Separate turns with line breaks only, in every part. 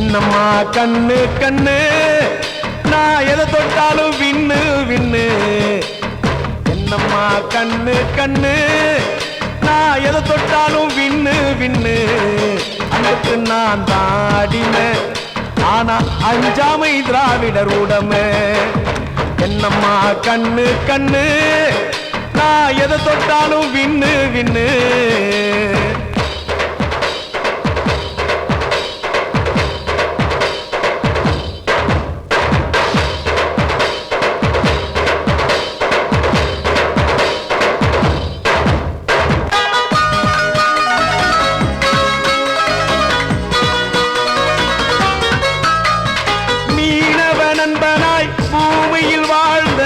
என்னம்மா கண்ணு கண்ணு நான் எதை தொட்டாலும் விண்ணு விண்ணு என்னம்மா கண்ணு கண்ணு நான் எதை தொட்டாலும் விண்ணு விண்ணு அன்னைக்கு நான் தான் அடிமை ஆனா அஞ்சாமை திராவிடர் உடமை என்னம்மா கண்ணு கண்ணு நான் எதை தொட்டாலும் விண்ணு விண்ணு மீனவ நண்பனாய் பூமியில் வாழ்ந்த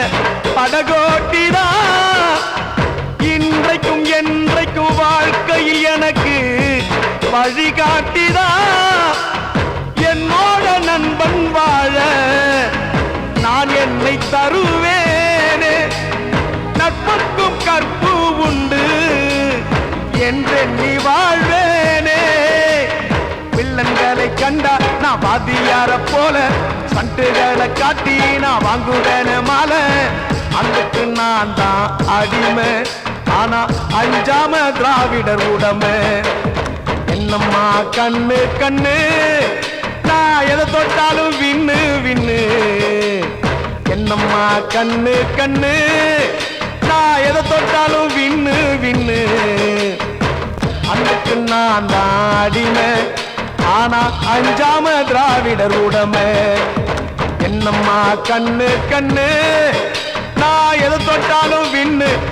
படகோட்டிதான் இன்றைக்கும் என்றைக்கும் வாழ்க்கையில் எனக்கு வழிகாட்டிதான் என்னோட நண்பன் வாழ நான் என்னை தருவேனே நட்புக்கும் கற்பு உண்டு என்றெண்ணி வாழ்வேனே வில்லன்களை கண்டா நான் வாத்தியார போல சண்டுகளை காட்டி நான் வாங்குவேன மாலை அங்குக்கு நான் தான் அடிமை ஆனா அஞ்சாம திராவிடர் உடமை என்னம்மா கண்ணு கண்ணு நான் எதை தொட்டாலும் விண்ணு விண்ணு என்னம்மா கண்ணு கண்ணு நான் எதை தொட்டாலும் விண்ணு விண்ணு அன்னைக்கு நான் தான் அடிமை ஆனா அஞ்சாம திராவிடர் உடமை என்னம்மா கண்ணு கண்ணு நான் எதை தொட்டாலும் விண்ணு